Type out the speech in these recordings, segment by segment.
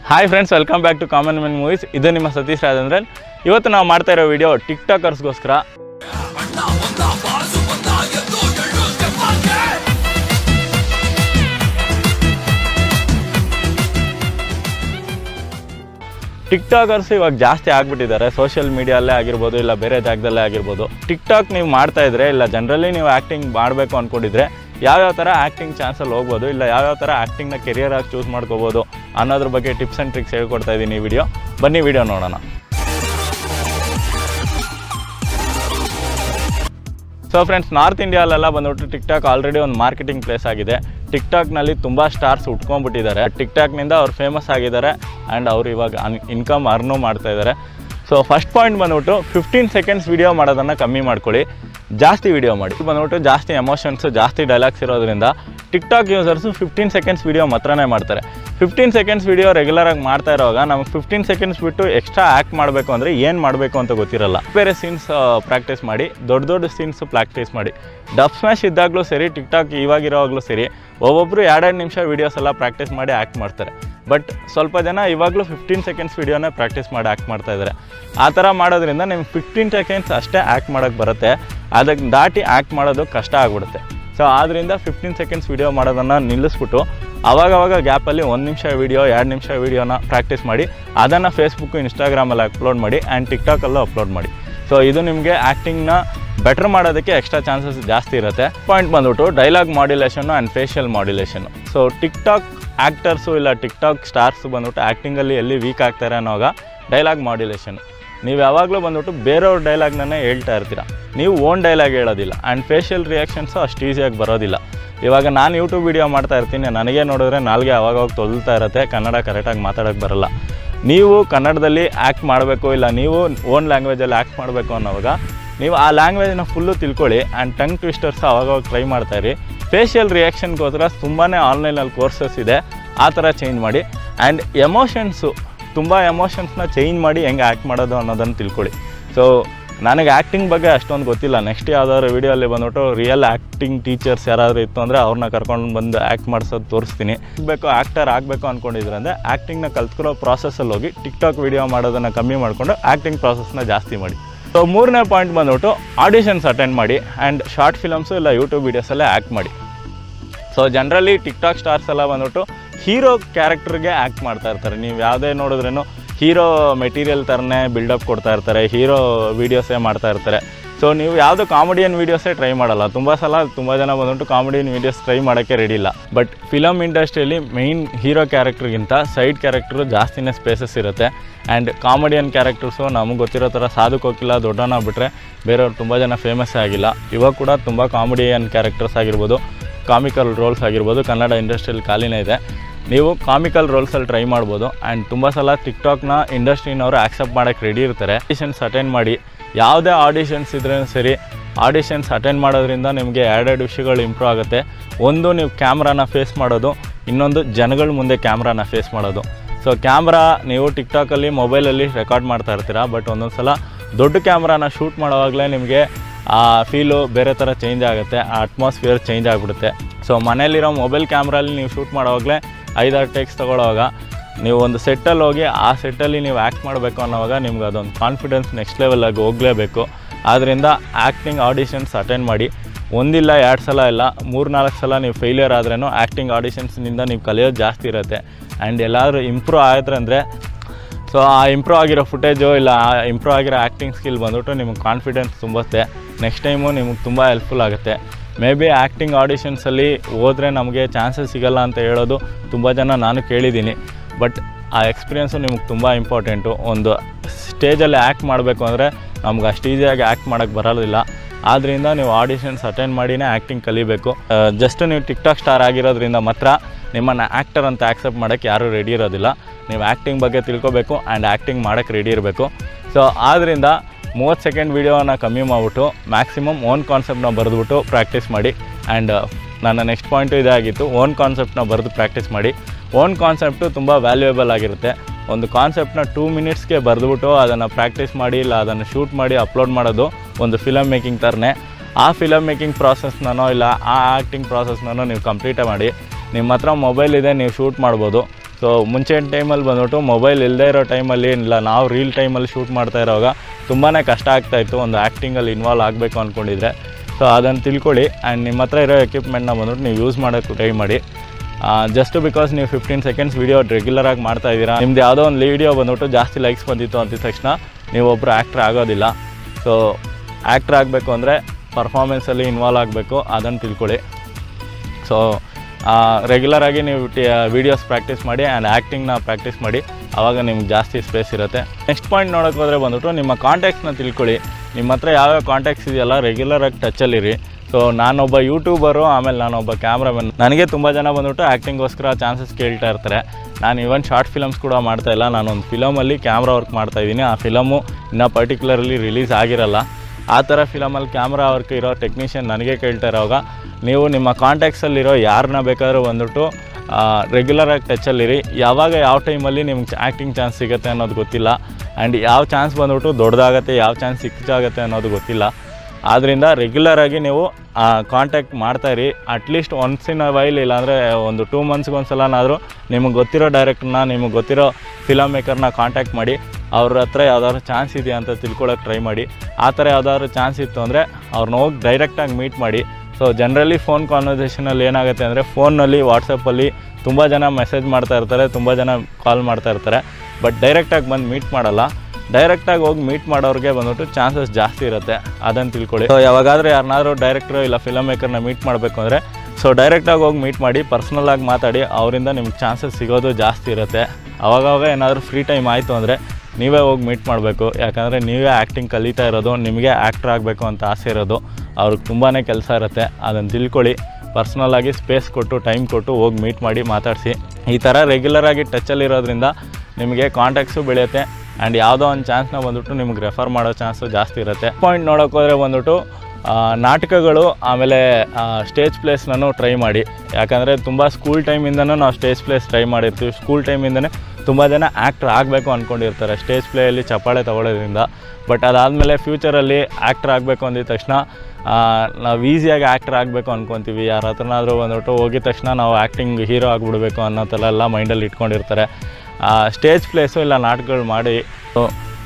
hi friends welcome back to Common Men Movies ಇದು ನಿಮ್ಮ ಸತೀಶ್ ರಾಜೇಂದ್ರನ್ ಇವತ್ತು ನಾವು ಮಾಡ್ತಾ ಇರೋ ವಿಡಿಯೋ ಟಿಕ್ ಟಾಕರ್ಸ್ಗೋಸ್ಕರ ಟಿಕ್ ಟಾಕರ್ಸ್ ಇವಾಗ ಜಾಸ್ತಿ ಆಗ್ಬಿಟ್ಟಿದ್ದಾರೆ ಸೋಷಿಯಲ್ ಮೀಡಿಯಲ್ಲೇ ಆಗಿರ್ಬೋದು ಇಲ್ಲ ಬೇರೆ ಜಾಗದಲ್ಲೇ ಆಗಿರ್ಬೋದು ಟಿಕ್ ಟಾಕ್ ನೀವು ಮಾಡ್ತಾ ಇದ್ರೆ ಇಲ್ಲ ಜನರಲಿ ನೀವು ಆ್ಯಕ್ಟಿಂಗ್ ಮಾಡಬೇಕು ಅಂದ್ಕೊಂಡಿದ್ರೆ ಯಾವ್ಯಾವ ಥರ ಆ್ಯಕ್ಟಿಂಗ್ ಚಾನ್ಸಲ್ಲಿ ಹೋಗ್ಬೋದು ಇಲ್ಲ ಯಾವ್ಯಾವ ಥರ ಆ್ಯಕ್ಟಿಂಗ್ನ ಕೆರಿಯರ್ ಆಗಿ ಚೂಸ್ ಮಾಡ್ಕೋಬೋದು ಅನ್ನೋದ್ರ ಬಗ್ಗೆ ಟಿಪ್ಸ್ ಆ್ಯಂಡ್ ಟ್ರಿಕ್ಸ್ ಹೇಳ್ಕೊಡ್ತಾ ಇದ್ದೀನಿ ಈ ವಿಡಿಯೋ ಬನ್ನಿ ವಿಡಿಯೋ ನೋಡೋಣ ಸೊ ಫ್ರೆಂಡ್ಸ್ ನಾರ್ತ್ ಇಂಡಿಯಾಲೆಲ್ಲ ಬಂದ್ಬಿಟ್ಟು ಟಿಕ್ ಟಾಕ್ ಆಲ್ರೆಡಿ ಒಂದು ಮಾರ್ಕೆಟಿಂಗ್ ಪ್ಲೇಸ್ ಆಗಿದೆ ಟಿಕ್ ಟಾಕ್ನಲ್ಲಿ ತುಂಬ ಸ್ಟಾರ್ಸ್ ಉಟ್ಕೊಂಡ್ಬಿಟ್ಟಿದ್ದಾರೆ ಟಿಕ್ ಟಾಕ್ನಿಂದ ಅವ್ರು ಫೇಮಸ್ ಆಗಿದ್ದಾರೆ ಆ್ಯಂಡ್ ಅವ್ರು ಇವಾಗ ಇನ್ಕಮ್ ಅರ್ನು ಮಾಡ್ತಾ ಇದ್ದಾರೆ ಸೊ ಫಸ್ಟ್ ಪಾಯಿಂಟ್ ಬಂದ್ಬಿಟ್ಟು ಫಿಫ್ಟೀನ್ ಸೆಕೆಂಡ್ಸ್ ವೀಡಿಯೋ ಮಾಡೋದನ್ನು ಕಮ್ಮಿ ಮಾಡ್ಕೊಳ್ಳಿ ಜಾಸ್ತಿ ವೀಡಿಯೋ ಮಾಡಿ ಇದು ಬಂದ್ಬಿಟ್ಟು ಜಾಸ್ತಿ ಎಮೋಷನ್ಸು ಜಾಸ್ತಿ ಡೈಲಾಗ್ಸ್ ಇರೋದ್ರಿಂದ TikTok users fifteen seconds video ಮಾತ್ರನೇ ಮಾಡ್ತಾರೆ ಫಿಫ್ಟೀನ್ ಸೆಕೆಂಡ್ಸ್ ವೀಡಿಯೋ ರೆಗ್ಯುಲರಾಗಿ ಮಾಡ್ತಾ ಇರುವಾಗ ನಮಗೆ ಫಿಫ್ಟೀನ್ ಸೆಕೆಂಡ್ಸ್ ಬಿಟ್ಟು ಎಕ್ಸ್ಟ್ರಾ ಆ್ಯಕ್ಟ್ ಮಾಡಬೇಕು ಅಂದರೆ ಏನು ಮಾಡಬೇಕು ಅಂತ ಗೊತ್ತಿರಲ್ಲ ಬೇರೆ ಸೀನ್ಸ್ ಪ್ರಾಕ್ಟೀಸ್ ಮಾಡಿ ದೊಡ್ಡ ದೊಡ್ಡ ಸೀನ್ಸ್ ಪ್ರಾಕ್ಟೀಸ್ ಮಾಡಿ ಡಬ್ ಸ್ಮ್ಯಾಶ್ ಇದ್ದಾಗಲೂ ಸರಿ ಟಿಕ್ ಟಾಕ್ ಇವಾಗಿರೋವಾಗಲೂ ಸರಿ ಒಬ್ಬೊಬ್ಬರು ಎರಡೆರಡು ನಿಮಿಷ ವೀಡಿಯೋಸ್ ಎಲ್ಲ ಪ್ರಾಕ್ಟೀಸ್ ಮಾಡಿ ಆ್ಯಕ್ಟ್ ಮಾಡ್ತಾರೆ ಬಟ್ ಸ್ವಲ್ಪ ಜನ ಇವಾಗಲೂ ಫಿಫ್ಟೀನ್ ಸೆಕೆಂಡ್ಸ್ ವೀಡಿಯೋನೇ ಪ್ರಾಕ್ಟೀಸ್ ಮಾಡಿ ಆ್ಯಕ್ಟ್ ಮಾಡ್ತಾ ಇದ್ದಾರೆ ಆ ಥರ ಮಾಡೋದ್ರಿಂದ ನಿಮ್ಗೆ ಫಿಫ್ಟೀನ್ ಸೆಕೆಂಡ್ಸ್ ಅಷ್ಟೇ ಆ್ಯಕ್ಟ್ ಮಾಡೋಕ್ಕೆ ಬರುತ್ತೆ ಅದಕ್ಕೆ ದಾಟಿ ಆ್ಯಕ್ಟ್ ಮಾಡೋದು ಕಷ್ಟ ಆಗ್ಬಿಡುತ್ತೆ ಸೊ ಆದ್ದರಿಂದ ಫಿಫ್ಟೀನ್ ಸೆಕೆಂಡ್ಸ್ ವೀಡಿಯೋ ಮಾಡೋದನ್ನು ನಿಲ್ಲಿಸ್ಬಿಟ್ಟು ಅವಾಗವಾಗ ಗ್ಯಾಪಲ್ಲಿ ಒಂದು ನಿಮಿಷ ವೀಡಿಯೋ ಎರಡು ನಿಮಿಷ ವೀಡಿಯೋನ ಪ್ರಾಕ್ಟೀಸ್ ಮಾಡಿ ಅದನ್ನು ಫೇಸ್ಬುಕ್ಕು ಇನ್ಸ್ಟಾಗ್ರಾಮಲ್ಲಿ ಅಪ್ಲೋಡ್ ಮಾಡಿ ಆ್ಯಂಡ್ ಟಿಕ್ಟಾಕಲ್ಲೂ ಅಪ್ಲೋಡ್ ಮಾಡಿ ಸೊ ಇದು ನಿಮಗೆ ಆ್ಯಕ್ಟಿಂಗ್ನ ಬೆಟರ್ ಮಾಡೋದಕ್ಕೆ ಎಕ್ಸ್ಟ್ರಾ ಚಾನ್ಸಸ್ ಜಾಸ್ತಿ ಇರುತ್ತೆ ಪಾಯಿಂಟ್ ಬಂದ್ಬಿಟ್ಟು dialogue modulation and facial modulation so TikTok actors ಇಲ್ಲ ಟಿಕ್ ಟಾಕ್ ಸ್ಟಾರ್ಸ್ ಬಂದ್ಬಿಟ್ಟು ಆ್ಯಕ್ಟಿಂಗಲ್ಲಿ ಎಲ್ಲಿ ವೀಕ್ ಆಗ್ತಾರೆ ಅನ್ನೋವಾಗ ಡೈಲಾಗ್ ಮಾಡ್ಯುಲೇಷನ್ ನೀವು ಯಾವಾಗಲೂ ಬಂದ್ಬಿಟ್ಟು ಬೇರೆಯವ್ರ ಡೈಲಾಗ್ನೇ ಹೇಳ್ತಾ ಇರ್ತೀರ ನೀವು ಓನ್ ಡೈಲಾಗ್ ಹೇಳೋದಿಲ್ಲ ಆ್ಯಂಡ್ ಫೇಶಿಯಲ್ ರಿಯಾಕ್ಷನ್ಸು ಅಷ್ಟು ಈಸಿಯಾಗಿ ಬರೋದಿಲ್ಲ ಇವಾಗ ನಾನು ಯೂಟ್ಯೂಬ್ ವೀಡಿಯೋ ಮಾಡ್ತಾ ಇರ್ತೀನಿ ನನಗೆ ನೋಡಿದ್ರೆ ನಾಲ್ಗೆ ಅವಾಗವಾಗ ತೊಲ್ತಾ ಇರುತ್ತೆ ಕನ್ನಡ ಕರೆಕ್ಟಾಗಿ ಮಾತಾಡೋಕ್ಕೆ ಬರಲ್ಲ ನೀವು ಕನ್ನಡದಲ್ಲಿ ಆ್ಯಕ್ಟ್ ಮಾಡಬೇಕು ಇಲ್ಲ ನೀವು ಓನ್ ಲ್ಯಾಂಗ್ವೇಜಲ್ಲಿ ಆ್ಯಕ್ಟ್ ಮಾಡಬೇಕು ಅನ್ನೋವಾಗ ನೀವು ಆ ಲ್ಯಾಂಗ್ವೇಜ್ನ ಫುಲ್ಲು ತಿಳ್ಕೊಳ್ಳಿ ಆ್ಯಂಡ್ ಟಂಗ್ ಟ್ವಿಸ್ಟರ್ಸ್ ಅವಾಗವಾಗ ಟ್ರೈ ಮಾಡ್ತಾಯಿರಿ ಫೇಶಿಯಲ್ ರಿಯಾಕ್ಷನ್ಗೋಸ್ಕರ ತುಂಬಾ ಆನ್ಲೈನಲ್ಲಿ ಕೋರ್ಸಸ್ ಇದೆ ಆ ಥರ ಚೇಂಜ್ ಮಾಡಿ ಆ್ಯಂಡ್ ಎಮೋಷನ್ಸು ತುಂಬ ಎಮೋಷನ್ಸ್ನ ಚೇಂಜ್ ಮಾಡಿ ಹೆಂಗೆ ಆ್ಯಕ್ಟ್ ಮಾಡೋದು ಅನ್ನೋದನ್ನು ತಿಳ್ಕೊಳ್ಳಿ ಸೊ ನನಗೆ ಆ್ಯಕ್ಟಿಂಗ್ ಬಗ್ಗೆ ಅಷ್ಟೊಂದು ಗೊತ್ತಿಲ್ಲ ನೆಕ್ಸ್ಟ್ ಯಾವ್ದಾದ್ರು ವೀಡಿಯೋಲ್ಲಿ ಬಂದ್ಬಿಟ್ಟು ರಿಯಲ್ ಆ್ಯಕ್ಟಿಂಗ್ ಟೀಚರ್ಸ್ ಯಾರಾದರೂ ಇತ್ತು ಅಂದರೆ ಅವ್ರನ್ನ ಕರ್ಕೊಂಡು ಬಂದು ಆ್ಯಕ್ಟ್ ಮಾಡಿಸೋದು ತೋರಿಸ್ತೀನಿ ಬೇಕು ಆ್ಯಕ್ಟರ್ ಆಗಬೇಕು ಅಂದ್ಕೊಂಡಿದ್ರೆ ಅಂದರೆ ಆ್ಯಕ್ಟಿಂಗ್ನ ಕಲ್ತ್ಕೊಳ್ಳೋ ಪ್ರಾಸೆಸ್ಸಲ್ಲಿ ಹೋಗಿ ಟಿಕ್ಟಾಕ್ ವೀಡಿಯೋ ಮಾಡೋದನ್ನು ಕಮ್ಮಿ ಮಾಡಿಕೊಂಡು ಆ್ಯಕ್ಟಿಂಗ್ ಪ್ರಾಸೆಸ್ನ ಜಾಸ್ತಿ ಮಾಡಿ ಸೊ ಮೂರನೇ ಪಾಯಿಂಟ್ ಬಂದ್ಬಿಟ್ಟು ಆಡಿಷನ್ಸ್ ಅಟೆಂಡ್ ಮಾಡಿ ಆ್ಯಂಡ್ ಶಾರ್ಟ್ ಫಿಲಮ್ಸು ಇಲ್ಲ ಯೂಟ್ಯೂಬ್ ವೀಡಿಯೋಸಲ್ಲೇ ಆ್ಯಕ್ಟ್ ಮಾಡಿ ಸೊ ಜನರಲಿ ಟಿಕ್ಟಾಕ್ ಸ್ಟಾರ್ಸ್ ಎಲ್ಲ ಬಂದ್ಬಿಟ್ಟು ಹೀರೋ ಕ್ಯಾರೆಕ್ಟರ್ಗೆ ಆ್ಯಕ್ಟ್ ಮಾಡ್ತಾ ಇರ್ತಾರೆ ನೀವು ಯಾವುದೇ ನೋಡಿದ್ರೂ ಹೀರೋ ಮೆಟೀರಿಯಲ್ ಥರನೇ ಬಿಲ್ಡಪ್ ಕೊಡ್ತಾ ಇರ್ತಾರೆ ಹೀರೋ ವೀಡಿಯೋಸೇ ಮಾಡ್ತಾ ಇರ್ತಾರೆ ಸೊ ನೀವು ಯಾವುದೋ ಕಾಮಿಡಿಯನ್ ವೀಡಿಯೋಸೇ ಟ್ರೈ ಮಾಡಲ್ಲ ತುಂಬ ಸಲ ತುಂಬ ಜನ ಬಂದ್ಬಿಟ್ಟು ಕಾಮಿಡಿಯನ್ ವೀಡಿಯೋಸ್ ಟ್ರೈ ಮಾಡೋಕ್ಕೆ ರೆಡಿ ಇಲ್ಲ ಬಟ್ ಫಿಲಮ್ ಇಂಡಸ್ಟ್ರಿಯಲ್ಲಿ ಮೇಯ್ನ್ ಹೀರೋ ಕ್ಯಾರೆಕ್ಟರ್ಗಿಂತ ಸೈಡ್ ಕ್ಯಾರೆಕ್ಟ್ರು ಜಾಸ್ತಿನೇ ಸ್ಪೇಸಸ್ ಇರುತ್ತೆ ಆ್ಯಂಡ್ ಕಾಮಿಡಿಯನ್ ಕ್ಯಾರೆಕ್ಟರ್ಸು ನಮಗೆ ಗೊತ್ತಿರೋ ಥರ ಸಾಧು ಕೋಕಿಲ್ಲ ದೊಡ್ಡನ ಬಿಟ್ಟರೆ ಬೇರೆಯವ್ರು ತುಂಬ ಜನ ಫೇಮಸ್ ಆಗಿಲ್ಲ ಇವಾಗ ಕೂಡ ತುಂಬ ಕಾಮಿಡಿಯನ್ ಕ್ಯಾರೆಕ್ಟರ್ಸ್ ಆಗಿರ್ಬೋದು ಕಾಮಿಕಲ್ ರೋಲ್ಸ್ ಆಗಿರ್ಬೋದು ಕನ್ನಡ ಇಂಡಸ್ಟ್ರಿಯಲ್ಲಿ ಖಾಲಿನೇ ಇದೆ ನೀವು ಕಾಮಿಕಲ್ ರೋಲ್ಸಲ್ಲಿ ಟ್ರೈ ಮಾಡ್ಬೋದು ಆ್ಯಂಡ್ ತುಂಬ ಸಲ ಟಿಕ್ಟಾಕ್ನ ಇಂಡಸ್ಟ್ರಿನವರು ಆಕ್ಸೆಪ್ಟ್ ಮಾಡೋಕ್ಕೆ ರೆಡಿ ಇರ್ತಾರೆ ಆಡಿಷನ್ಸ್ ಅಟೆಂಡ್ ಮಾಡಿ ಯಾವುದೇ ಆಡಿಷನ್ಸ್ ಇದ್ರೂ ಸರಿ ಆಡಿಷನ್ಸ್ ಅಟೆಂಡ್ ಮಾಡೋದ್ರಿಂದ ನಿಮಗೆ ಎರಡೆರಡು ವಿಷಯಗಳು ಇಂಪ್ರೂವ್ ಆಗುತ್ತೆ ಒಂದು ನೀವು ಕ್ಯಾಮ್ರಾನ ಫೇಸ್ ಮಾಡೋದು ಇನ್ನೊಂದು ಜನಗಳ ಮುಂದೆ ಕ್ಯಾಮ್ರಾನ ಫೇಸ್ ಮಾಡೋದು ಸೊ ಕ್ಯಾಮ್ರಾ ನೀವು ಟಿಕ್ಟಾಕಲ್ಲಿ ಮೊಬೈಲಲ್ಲಿ ರೆಕಾರ್ಡ್ ಮಾಡ್ತಾ ಇರ್ತೀರ ಬಟ್ ಒಂದೊಂದು ಸಲ ದೊಡ್ಡ ಕ್ಯಾಮ್ರಾನ ಶೂಟ್ ಮಾಡೋವಾಗಲೇ ನಿಮಗೆ ಆ ಫೀಲು ಬೇರೆ ಥರ ಚೇಂಜ್ ಆಗುತ್ತೆ ಆ ಅಟ್ಮಾಸ್ಫಿಯರ್ ಚೇಂಜ್ ಆಗಿಬಿಡುತ್ತೆ ಸೊ ಮನೇಲಿರೋ ಮೊಬೈಲ್ ಕ್ಯಾಮ್ರಲ್ಲಿ ನೀವು ಶೂಟ್ ಮಾಡೋವಾಗಲೇ ಐದಾರು ಟೇಕ್ಸ್ ತೊಗೊಳ್ಳೋವಾಗ ನೀವು ಒಂದು ಸೆಟ್ಟಲ್ಲಿ ಹೋಗಿ ಆ ಸೆಟ್ಟಲ್ಲಿ ನೀವು ಆ್ಯಕ್ಟ್ ಮಾಡಬೇಕು ಅನ್ನೋವಾಗ ನಿಮ್ಗೆ ಅದೊಂದು ಕಾನ್ಫಿಡೆನ್ಸ್ ನೆಕ್ಸ್ಟ್ ಲೆವೆಲಾಗಿ ಹೋಗಲೇಬೇಕು ಆದ್ದರಿಂದ ಆ್ಯಕ್ಟಿಂಗ್ ಆಡಿಷನ್ಸ್ ಅಟೆಂಡ್ ಮಾಡಿ ಒಂದಿಲ್ಲ ಎರಡು ಸಲ ಇಲ್ಲ ಮೂರು ನಾಲ್ಕು ಸಲ ನೀವು ಫೇಲಿಯರ್ ಆದ್ರೂ ಆ್ಯಕ್ಟಿಂಗ್ ಆಡಿಷನ್ಸ್ನಿಂದ ನೀವು ಕಲಿಯೋದು ಜಾಸ್ತಿ ಇರುತ್ತೆ ಆ್ಯಂಡ್ ಎಲ್ಲಾದರೂ ಇಂಪ್ರೂವ್ ಆಯ್ತು ಅಂದರೆ ಸೊ ಆ ಇಂಪ್ರೂವ್ ಆಗಿರೋ ಫುಟೇಜು ಇಲ್ಲ ಆ ಇಂಪ್ರೂವ್ ಆಗಿರೋ ಆ್ಯಕ್ಟಿಂಗ್ ಸ್ಕಿಲ್ ಬಂದ್ಬಿಟ್ಟು ನಿಮಗೆ ಕಾನ್ಫಿಡೆನ್ಸ್ ತುಂಬುತ್ತೆ ನೆಕ್ಸ್ಟ್ ಟೈಮು ನಿಮಗೆ ತುಂಬ ಹೆಲ್ಪ್ಫುಲ್ ಆಗುತ್ತೆ ಮೇ ಬಿ ಆ್ಯಕ್ಟಿಂಗ್ ಆಡಿಷನ್ಸಲ್ಲಿ ಹೋದರೆ ನಮಗೆ ಚಾನ್ಸಸ್ ಸಿಗಲ್ಲ ಅಂತ ಹೇಳೋದು ತುಂಬ ಜನ ನಾನು ಕೇಳಿದ್ದೀನಿ ಬಟ್ ಆ ಎಕ್ಸ್ಪೀರಿಯೆನ್ಸು ನಿಮಗೆ ತುಂಬ ಇಂಪಾರ್ಟೆಂಟು ಒಂದು ಸ್ಟೇಜಲ್ಲಿ ಆ್ಯಕ್ಟ್ ಮಾಡಬೇಕು ಅಂದರೆ ನಮ್ಗೆ ಅಷ್ಟು ಈಸಿಯಾಗಿ ಆ್ಯಕ್ಟ್ ಮಾಡೋಕ್ಕೆ ಬರೋದಿಲ್ಲ ಆದ್ದರಿಂದ ನೀವು ಆಡಿಷನ್ಸ್ ಅಟೆಂಡ್ ಮಾಡಿನೇ ಆ್ಯಕ್ಟಿಂಗ್ ಕಲಿಬೇಕು ಜಸ್ಟ್ ನೀವು ಟಿಕ್ಟಾಕ್ ಸ್ಟಾರ್ ಆಗಿರೋದ್ರಿಂದ ಮಾತ್ರ ನಿಮ್ಮನ್ನು ಆ್ಯಕ್ಟರ್ ಅಂತ ಆ್ಯಕ್ಸೆಪ್ಟ್ ಮಾಡೋಕ್ಕೆ ಯಾರೂ ರೆಡಿ ಇರೋದಿಲ್ಲ ನೀವು ಆ್ಯಕ್ಟಿಂಗ್ ಬಗ್ಗೆ ತಿಳ್ಕೊಬೇಕು ಆ್ಯಂಡ್ ಆ್ಯಕ್ಟಿಂಗ್ ಮಾಡೋಕ್ಕೆ ರೆಡಿ ಇರಬೇಕು ಸೊ ಆದ್ದರಿಂದ ಮೂವತ್ತು ಸೆಕೆಂಡ್ ವೀಡಿಯೋನ ಕಮ್ಮಿ ಮಾಡಿಬಿಟ್ಟು ಮ್ಯಾಕ್ಸಿಮಮ್ ಓನ್ ಕಾನ್ಸೆಪ್ಟ್ನ ಬರೆದ್ಬಿಟ್ಟು ಪ್ರಾಕ್ಟೀಸ್ ಮಾಡಿ ಆ್ಯಂಡ್ ನನ್ನ ನೆಕ್ಸ್ಟ್ ಪಾಯಿಂಟು ಇದಾಗಿತ್ತು ಓನ್ ಕಾನ್ಸೆಪ್ಟ್ನ ಬರೆದು ಪ್ರಾಕ್ಟೀಸ್ ಮಾಡಿ ಓನ್ ಕಾನ್ಸೆಪ್ಟು ತುಂಬ ವ್ಯಾಲ್ಯೂಯಬಲ್ ಆಗಿರುತ್ತೆ ಒಂದು ಕಾನ್ಸೆಪ್ಟ್ನ ಟೂ ಮಿನಿಟ್ಸ್ಗೆ ಬರೆದ್ಬಿಟ್ಟು ಅದನ್ನು ಪ್ರಾಕ್ಟೀಸ್ ಮಾಡಿ ಇಲ್ಲ ಅದನ್ನು ಶೂಟ್ ಮಾಡಿ ಅಪ್ಲೋಡ್ ಮಾಡೋದು ಒಂದು ಫಿಲಮ್ ಮೇಕಿಂಗ್ ಥರನೇ ಆ ಫಿಲಮ್ ಮೇಕಿಂಗ್ ಪ್ರಾಸೆಸ್ನೋ ಇಲ್ಲ ಆ ಆ್ಯಕ್ಟಿಂಗ್ ಪ್ರಾಸೆಸ್ನೋ ನೀವು ಕಂಪ್ಲೀಟ್ ಮಾಡಿ ನಿಮ್ಮ ಹತ್ರ ಮೊಬೈಲ್ ಇದೆ ನೀವು ಶೂಟ್ ಮಾಡ್ಬೋದು ಸೊ ಮುಂಚಿನ ಟೈಮಲ್ಲಿ ಬಂದ್ಬಿಟ್ಟು ಮೊಬೈಲ್ ಇಲ್ಲದೇ ಇರೋ ಟೈಮಲ್ಲಿ ಇಲ್ಲ ನಾವು ರೀಲ್ ಟೈಮಲ್ಲಿ ಶೂಟ್ ಮಾಡ್ತಾ ಇರೋವಾಗ ತುಂಬಾ ಕಷ್ಟ ಆಗ್ತಾಯಿತ್ತು ಒಂದು ಆ್ಯಕ್ಟಿಂಗಲ್ಲಿ ಇನ್ವಾಲ್ವ್ ಆಗಬೇಕು ಅಂದ್ಕೊಂಡಿದ್ರೆ ಸೊ ಅದನ್ನು ತಿಳ್ಕೊಳ್ಳಿ ಆ್ಯಂಡ್ ನಿಮ್ಮ ಹತ್ರ ಇರೋ ಎಕ್ವಿಪ್ಮೆಂಟ್ನ ಬಂದ್ಬಿಟ್ಟು ನೀವು ಯೂಸ್ ಮಾಡೋಕ್ಕೆ ಟ್ರೈ ಮಾಡಿ ಜಸ್ಟ್ ಬಿಕಾಸ್ ನೀವು ಫಿಫ್ಟೀನ್ ಸೆಕೆಂಡ್ಸ್ ವೀಡಿಯೋ ರೆಗ್ಯುಲರಾಗಿ ಮಾಡ್ತಾ ಇದ್ದೀರಾ ನಿಮ್ದು ಯಾವುದೋ ಒಂದು ವೀಡಿಯೋ ಬಂದ್ಬಿಟ್ಟು ಜಾಸ್ತಿ ಲೈಕ್ಸ್ ಬಂದಿತ್ತು ಅಂತಿದ ತಕ್ಷಣ ನೀವು ಒಬ್ಬರು ಆ್ಯಕ್ಟ್ರ್ ಆಗೋದಿಲ್ಲ ಸೊ ಆ್ಯಕ್ಟ್ರ್ ಆಗಬೇಕು ಅಂದರೆ ಪರ್ಫಾರ್ಮೆನ್ಸಲ್ಲಿ ಇನ್ವಾಲ್ವ್ ಆಗಬೇಕು ಅದನ್ನು ತಿಳ್ಕೊಳ್ಳಿ ಸೊ ರೆಗ್ಯುಲರಾಗಿ ನೀವು ಟಿ ವೀಡಿಯೋಸ್ ಪ್ರಾಕ್ಟೀಸ್ ಮಾಡಿ ಆ್ಯಂಡ್ ಆ್ಯಕ್ಟಿಂಗ್ನ ಪ್ರಾಕ್ಟೀಸ್ ಮಾಡಿ ಆವಾಗ ನಿಮ್ಗೆ ಜಾಸ್ತಿ ಸ್ಪೇಸ್ ಇರುತ್ತೆ ನೆಕ್ಸ್ಟ್ ಪಾಯಿಂಟ್ ನೋಡೋಕೆ ಹೋದರೆ ಬಂದ್ಬಿಟ್ಟು ನಿಮ್ಮ ಕಾಂಟ್ಯಾಕ್ಟ್ಸ್ನ ತಿಳ್ಕೊಳ್ಳಿ ನಿಮ್ಮ ಹತ್ರ ಯಾವ್ಯಾವ ಕಾಂಟ್ಯಾಕ್ಟ್ಸ್ ಇದೆಯಲ್ಲ ರೆಗ್ಯುಲರಾಗಿ ಟಚಲ್ಲಿರಿ ಸೊ ನಾನೊಬ್ಬ ಯೂಟ್ಯೂಬರು ಆಮೇಲೆ ನಾನೊಬ್ಬ ಕ್ಯಾಮ್ರಾಮನ್ ನನಗೆ ತುಂಬ ಜನ ಬಂದ್ಬಿಟ್ಟು ಆ್ಯಕ್ಟಿಂಗೋಸ್ಕರ ಚಾನ್ಸಸ್ ಕೇಳ್ತಾ ಇರ್ತಾರೆ ನಾನು ಇವನ್ ಶಾರ್ಟ್ ಫಿಲಮ್ಸ್ ಕೂಡ ಮಾಡ್ತಾ ಇಲ್ಲ ನಾನೊಂದು ಫಿಲಮಲ್ಲಿ ಕ್ಯಾಮ್ರಾ ವರ್ಕ್ ಮಾಡ್ತಾ ಇದ್ದೀನಿ ಆ ಫಿಲಮು ಇನ್ನೂ ಪರ್ಟಿಕ್ಯುಲರ್ಲಿ ರಿಲೀಸ್ ಆಗಿರಲ್ಲ ಆ ಥರ ಫಿಲಮಲ್ಲಿ ಕ್ಯಾಮ್ರಾ ವರ್ಕ್ ಇರೋ ಟೆಕ್ನಿಷಿಯನ್ ನನಗೆ ಕೇಳ್ತಾ ಇರೋವಾಗ ನೀವು ನಿಮ್ಮ ಕಾಂಟ್ಯಾಕ್ಟ್ಸಲ್ಲಿರೋ ಯಾರನ್ನ ಬೇಕಾದ್ರೂ ಬಂದ್ಬಿಟ್ಟು ರೆಗ್ಯುಲರಾಗಿ ಟಚಲ್ಲಿರಿ ಯಾವಾಗ ಯಾವ ಟೈಮಲ್ಲಿ ನಿಮ್ಗೆ ಆ್ಯಕ್ಟಿಂಗ್ ಚಾನ್ಸ್ ಸಿಗುತ್ತೆ ಅನ್ನೋದು ಗೊತ್ತಿಲ್ಲ ಆ್ಯಂಡ್ ಯಾವ ಚಾನ್ಸ್ ಬಂದ್ಬಿಟ್ಟು ದೊಡ್ಡದಾಗತ್ತೆ ಯಾವ ಚಾನ್ಸ್ ಚಿಕ್ಕದಾಗತ್ತೆ ಅನ್ನೋದು ಗೊತ್ತಿಲ್ಲ ಆದ್ದರಿಂದ ರೆಗ್ಯುಲರಾಗಿ ನೀವು ಕಾಂಟ್ಯಾಕ್ಟ್ ಮಾಡ್ತಾಯಿರಿ at least once in a while ಇಲ್ಲಾಂದರೆ ಒಂದು ಟೂ ಮಂತ್ಸ್ಗೆ ಒಂದು ಸಲನಾದರೂ ನಿಮಗೆ ಗೊತ್ತಿರೋ ಡೈರೆಕ್ಟ್ರನ್ನ ನಿಮಗೆ ಗೊತ್ತಿರೋ ಫಿಲಮ್ ಮೇಕರ್ನ ಕಾಂಟ್ಯಾಕ್ಟ್ ಮಾಡಿ ಅವ್ರ ಹತ್ರ ಯಾವ್ದಾದ್ರು ಚಾನ್ಸ್ ಇದೆಯಾ ಅಂತ ತಿಳ್ಕೊಳಕ್ಕೆ ಟ್ರೈ ಮಾಡಿ ಆ ಥರ ಯಾವ್ದಾದ್ರು ಚಾನ್ಸ್ ಇತ್ತು ಅಂದರೆ ಅವ್ರನ್ನ ಹೋಗಿ ಡೈರೆಕ್ಟಾಗಿ ಮೀಟ್ ಮಾಡಿ ಸೊ ಜನರಲಿ ಫೋನ್ ಕಾನ್ವರ್ಸೇಷನಲ್ಲಿ ಏನಾಗುತ್ತೆ ಅಂದರೆ ಫೋನಲ್ಲಿ ವಾಟ್ಸಪ್ಪಲ್ಲಿ ತುಂಬ ಜನ ಮೆಸೇಜ್ ಮಾಡ್ತಾ ಇರ್ತಾರೆ ತುಂಬ ಜನ ಕಾಲ್ ಮಾಡ್ತಾ ಇರ್ತಾರೆ ಬಟ್ ಡೈರೆಕ್ಟಾಗಿ ಬಂದು ಮೀಟ್ ಮಾಡಲ್ಲ ಡೈರೆಕ್ಟಾಗಿ ಹೋಗಿ ಮೀಟ್ ಮಾಡೋರಿಗೆ ಬಂದ್ಬಿಟ್ಟು ಚಾನ್ಸಸ್ ಜಾಸ್ತಿ ಇರುತ್ತೆ ಅದನ್ನು ತಿಳ್ಕೊಳ್ಳಿ ಸೊ ಯಾವಾಗಾದರೂ ಯಾರನ್ನಾದ್ರೂ ಡೈರೆಕ್ಟ್ರು ಇಲ್ಲ ಫಿಲಮ್ ಮೇಕರ್ನ ಮೀಟ್ ಮಾಡಬೇಕು ಅಂದರೆ ಸೊ ಡೈರೆಕ್ಟಾಗಿ ಹೋಗಿ ಮೀಟ್ ಮಾಡಿ ಪರ್ಸ್ನಲಾಗಿ ಮಾತಾಡಿ ಅವರಿಂದ ನಿಮ್ಗೆ ಚಾನ್ಸಸ್ ಸಿಗೋದು ಜಾಸ್ತಿ ಇರುತ್ತೆ ಅವಾಗವಾಗ ಏನಾದರೂ ಫ್ರೀ ಟೈಮ್ ಆಯಿತು ಅಂದರೆ ನೀವೇ ಹೋಗಿ ಮೀಟ್ ಮಾಡಬೇಕು ಯಾಕಂದರೆ ನೀವೇ ಆ್ಯಕ್ಟಿಂಗ್ ಕಲಿತಾ ಇರೋದು ನಿಮಗೆ ಆ್ಯಕ್ಟ್ರ್ ಆಗಬೇಕು ಅಂತ ಆಸೆ ಇರೋದು ಅವ್ರಿಗೆ ತುಂಬಾ ಕೆಲಸ ಇರುತ್ತೆ ಅದನ್ನು ತಿಳ್ಕೊಳ್ಳಿ ಪರ್ಸ್ನಲಾಗಿ ಸ್ಪೇಸ್ ಕೊಟ್ಟು ಟೈಮ್ ಕೊಟ್ಟು ಹೋಗಿ ಮೀಟ್ ಮಾಡಿ ಮಾತಾಡಿಸಿ ಈ ಥರ ರೆಗ್ಯುಲರಾಗಿ ಟಚಲ್ಲಿರೋದ್ರಿಂದ ನಿಮಗೆ ಕಾಂಟ್ಯಾಕ್ಟ್ಸು ಬೆಳೆಯುತ್ತೆ ಆ್ಯಂಡ್ ಯಾವುದೋ ಒಂದು ಚಾನ್ಸ್ನ ಬಂದ್ಬಿಟ್ಟು ನಿಮ್ಗೆ ರೆಫರ್ ಮಾಡೋ ಚಾನ್ಸು ಜಾಸ್ತಿ ಇರುತ್ತೆ ಪಾಯಿಂಟ್ ನೋಡೋಕೆ ಹೋದರೆ ಬಂದ್ಬಿಟ್ಟು ಆ, ನಾಟಕಗಳು ಆಮೇಲೆ ಸ್ಟೇಜ್ ಪ್ಲೇಸ್ನೂ ಟ್ರೈ ಮಾಡಿ ಯಾಕಂದರೆ ತುಂಬ ಸ್ಕೂಲ್ ಟೈಮಿಂದನೂ ನಾವು ಸ್ಟೇಜ್ ಪ್ಲೇಸ್ ಟ್ರೈ ಮಾಡಿರ್ತೀವಿ ಸ್ಕೂಲ್ ಟೈಮಿಂದನೇ ತುಂಬ ಜನ ಆ್ಯಕ್ಟ್ರ್ ಆಗಬೇಕು ಅಂದ್ಕೊಂಡಿರ್ತಾರೆ ಸ್ಟೇಜ್ ಪ್ಲೇಯಲ್ಲಿ ಚಪ್ಪಾಳೆ ತಗೊಳ್ಳೋದ್ರಿಂದ ಬಟ್ ಅದಾದಮೇಲೆ ಫ್ಯೂಚರಲ್ಲಿ ಆ್ಯಕ್ಟ್ರ್ ಆಗಬೇಕು ಅಂದಿದ ತಕ್ಷಣ ಆ, ನಾವು ಈಸಿಯಾಗಿ ಆ್ಯಕ್ಟ್ರ್ ಆಗಬೇಕು ಅಂದ್ಕೊತೀವಿ ಯಾರ ಹತ್ರನಾದರೂ ಬಂದ್ಬಿಟ್ಟು ಹೋಗಿದ ತಕ್ಷಣ ನಾವು ಆ್ಯಕ್ಟಿಂಗ್ ಹೀರೋ ಆಗಿಬಿಡ್ಬೇಕು ಅನ್ನೋ ಥರ ಎಲ್ಲ ಮೈಂಡಲ್ಲಿ ಇಟ್ಕೊಂಡಿರ್ತಾರೆ ಸ್ಟೇಜ್ ಪ್ಲೇಸು ಇಲ್ಲ ನಾಟಕಗಳು ಮಾಡಿ ಸೊ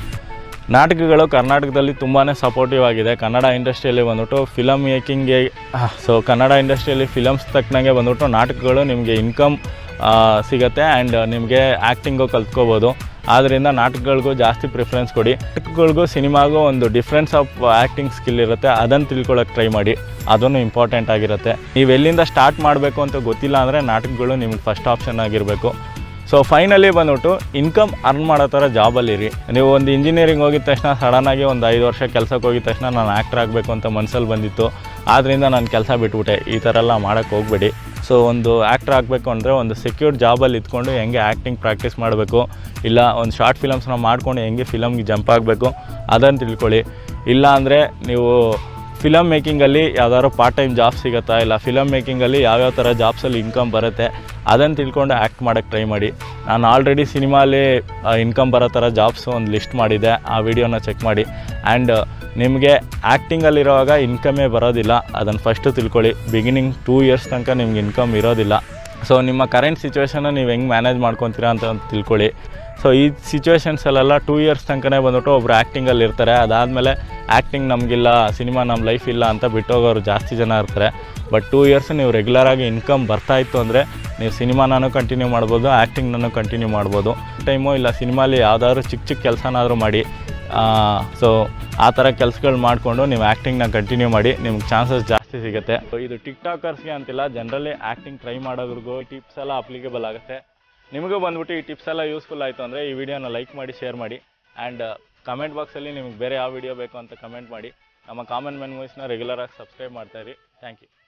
ನಾಟಕಗಳು ಕರ್ನಾಟಕದಲ್ಲಿ ತುಂಬಾ ಸಪೋರ್ಟಿವ್ ಆಗಿದೆ ಕನ್ನಡ ಇಂಡಸ್ಟ್ರಿಯಲ್ಲಿ ಬಂದ್ಬಿಟ್ಟು ಫಿಲಮ್ ಮೇಕಿಂಗ್ಗೆ ಸೊ ಕನ್ನಡ ಇಂಡಸ್ಟ್ರಿಯಲ್ಲಿ ಫಿಲಮ್ಸ್ ತಕ್ಕನಾಗೆ ಬಂದ್ಬಿಟ್ಟು ನಾಟಕಗಳು ನಿಮಗೆ ಇನ್ಕಮ್ ಸಿಗುತ್ತೆ ಆ್ಯಂಡ್ ನಿಮಗೆ ಆ್ಯಕ್ಟಿಂಗು ಕಲ್ತ್ಕೋಬೋದು ಆದ್ದರಿಂದ ನಾಟಕಗಳಿಗೂ ಜಾಸ್ತಿ ಪ್ರಿಫರೆನ್ಸ್ ಕೊಡಿ ನಾಟಕಗಳಿಗೂ ಸಿನಿಮಾಗೂ ಒಂದು ಡಿಫ್ರೆನ್ಸ್ ಆಫ್ ಆ್ಯಕ್ಟಿಂಗ್ ಸ್ಕಿಲ್ ಇರುತ್ತೆ ಅದನ್ನು ತಿಳ್ಕೊಳ್ಳೋಕೆ ಟ್ರೈ ಮಾಡಿ ಅದನ್ನು ಇಂಪಾರ್ಟೆಂಟ್ ಆಗಿರುತ್ತೆ ನೀವು ಎಲ್ಲಿಂದ ಸ್ಟಾರ್ಟ್ ಮಾಡಬೇಕು ಅಂತ ಗೊತ್ತಿಲ್ಲ ಅಂದರೆ ನಾಟಕಗಳು ನಿಮ್ಗೆ ಫಸ್ಟ್ ಆಪ್ಷನ್ ಆಗಿರಬೇಕು ಸೊ ಫೈನಲಿ ಬಂದ್ಬಿಟ್ಟು ಇನ್ಕಮ್ ಅರ್ನ್ ಮಾಡೋ ಥರ ಜಾಬಲ್ಲಿರಿ ನೀವು ಒಂದು ಇಂಜಿನಿಯರಿಂಗ್ ಹೋಗಿದ ತಕ್ಷಣ ಸಡನ್ನಾಗಿ ಒಂದು ಐದು ವರ್ಷ ಕೆಲಸಕ್ಕೆ ಹೋಗಿದ ತಕ್ಷಣ ನಾನು ಆ್ಯಕ್ಟ್ರ್ ಆಗಬೇಕು ಅಂತ ಮನಸ್ಸಲ್ಲಿ ಬಂದಿತ್ತು ಆದ್ದರಿಂದ ನಾನು ಕೆಲಸ ಬಿಟ್ಬಿಟ್ಟೆ ಈ ಥರ ಎಲ್ಲ ಮಾಡೋಕ್ಕೆ ಹೋಗಬೇಡಿ ಸೊ ಒಂದು ಆ್ಯಕ್ಟ್ರ್ ಆಗಬೇಕು ಅಂದರೆ ಒಂದು ಸೆಕ್ಯೂರ್ ಜಾಬಲ್ಲಿ ಇದ್ಕೊಂಡು ಹೆಂಗೆ ಆ್ಯಕ್ಟಿಂಗ್ ಪ್ರಾಕ್ಟೀಸ್ ಮಾಡಬೇಕು ಇಲ್ಲ ಒಂದು ಶಾರ್ಟ್ ಫಿಲಮ್ಸ್ನ ಮಾಡ್ಕೊಂಡು ಹೆಂಗೆ ಫಿಲಮ್ಗೆ ಜಂಪ್ ಆಗಬೇಕು ಅದನ್ನು ತಿಳ್ಕೊಳ್ಳಿ ಇಲ್ಲ ಅಂದರೆ ನೀವು ಫಿಲಮ್ ಮೇಕಿಂಗಲ್ಲಿ ಯಾವ್ದಾದ್ರು ಪಾರ್ಟ್ ಟೈಮ್ ಜಾಬ್ ಸಿಗುತ್ತಾ ಇಲ್ಲ ಫಿಲಮ್ ಮೇಕಿಂಗಲ್ಲಿ ಯಾವ್ಯಾವ ಥರ ಜಾಬ್ಸಲ್ಲಿ ಇನ್ಕಮ್ ಬರುತ್ತೆ ಅದನ್ನು ತಿಳ್ಕೊಂಡು ಆ್ಯಕ್ಟ್ ಮಾಡೋಕ್ಕೆ ಟ್ರೈ ಮಾಡಿ ನಾನು ಆಲ್ರೆಡಿ ಸಿನಿಮಾಲಿ ಇನ್ಕಮ್ ಬರೋ ಥರ ಜಾಬ್ಸು ಒಂದು ಲಿಸ್ಟ್ ಮಾಡಿದ್ದೆ ಆ ವಿಡಿಯೋನ ಚೆಕ್ ಮಾಡಿ ಆ್ಯಂಡ್ ನಿಮಗೆ ಆ್ಯಕ್ಟಿಂಗಲ್ಲಿರುವಾಗ ಇನ್ಕಮೇ ಬರೋದಿಲ್ಲ ಅದನ್ನು ಫಸ್ಟು ತಿಳ್ಕೊಳ್ಳಿ ಬಿಗಿನಿಂಗ್ ಟೂ ಇಯರ್ಸ್ ತನಕ ನಿಮ್ಗೆ ಇನ್ಕಮ್ ಇರೋದಿಲ್ಲ ಸೊ ನಿಮ್ಮ ಕರೆಂಟ್ ಸಿಚುವೇಶನ್ನ ನೀವು ಹೆಂಗೆ ಮ್ಯಾನೇಜ್ ಮಾಡ್ಕೊತೀರಾ ಅಂತ ಒಂದು ತಿಳ್ಕೊಳ್ಳಿ ಸೊ ಈ ಸಿಚುವೇಶನ್ಸಲ್ಲೆಲ್ಲ ಟೂ ಇಯರ್ಸ್ ತನಕನೇ ಬಂದ್ಬಿಟ್ಟು ಒಬ್ರು ಆ್ಯಕ್ಟಿಂಗಲ್ಲಿ ಇರ್ತಾರೆ ಅದಾದಮೇಲೆ ಆ್ಯಕ್ಟಿಂಗ್ ನಮಗಿಲ್ಲ ಸಿನಿಮಾ ನಮ್ಮ ಲೈಫ್ ಇಲ್ಲ ಅಂತ ಬಿಟ್ಟೋಗೋರು ಜಾಸ್ತಿ ಜನ ಇರ್ತಾರೆ ಬಟ್ ಟೂ ಇಯರ್ಸ್ ನೀವು ರೆಗ್ಯುಲರಾಗಿ ಇನ್ಕಮ್ ಬರ್ತಾ ಇತ್ತು ಅಂದರೆ ನೀವು ಸಿನಿಮಾನೂ ಕಂಟಿನ್ಯೂ ಮಾಡ್ಬೋದು ಆ್ಯಕ್ಟಿಂಗ್ನೂ ಕಂಟಿನ್ಯೂ ಮಾಡ್ಬೋದು ಟೈಮು ಇಲ್ಲ ಸಿನಿಮಾಲಿ ಯಾವುದಾದ್ರು ಚಿಕ್ಕ ಚಿಕ್ಕ ಕೆಲಸನಾದರೂ ಮಾಡಿ ಸೊ ಆ ಥರ ಕೆಲಸಗಳು ಮಾಡಿಕೊಂಡು ನೀವು ಆ್ಯಕ್ಟಿಂಗ್ನ ಕಂಟಿನ್ಯೂ ಮಾಡಿ ನಿಮ್ಗೆ ಚಾನ್ಸಸ್ ಜಾಸ್ತಿ ಸಿಗುತ್ತೆ So, ಇದು ಟಿಕ್ ಟಾಕರ್ಸ್ಗೆ ಅಂತಿಲ್ಲ ಜನರಲಿ ಆ್ಯಕ್ಟಿಂಗ್ ಟ್ರೈ ಮಾಡೋರಿಗೂ ಟಿಪ್ಸ್ ಎಲ್ಲ ಅಪ್ಲಿಕೇಬಲ್ ಆಗುತ್ತೆ ನಿಮಗೂ ಬಂದ್ಬಿಟ್ಟು ಈ ಟಿಪ್ಸ್ ಎಲ್ಲ ಯೂಸ್ಫುಲ್ ಆಯಿತು ಅಂದರೆ ಈ ವಿಡಿಯೋನ ಲೈಕ್ ಮಾಡಿ ಶೇರ್ ಮಾಡಿ ಆ್ಯಂಡ್ ಕಮೆಂಟ್ ಬಾಕ್ಸಲ್ಲಿ ನಿಮ್ಗೆ ಬೇರೆ ಯಾವ ವಿಡಿಯೋ ಬೇಕು ಅಂತ ಕಮೆಂಟ್ ಮಾಡಿ ನಮ್ಮ ಕಾಮನ್ ಮೆನ್ ಮೂವೀಸ್ನ ರೆಗ್ಯುಲರಾಗಿ ಸಬ್ಸ್ಕ್ರೈಬ್ ಮಾಡ್ತಾಯಿರಿ ಥ್ಯಾಂಕ್ ಯು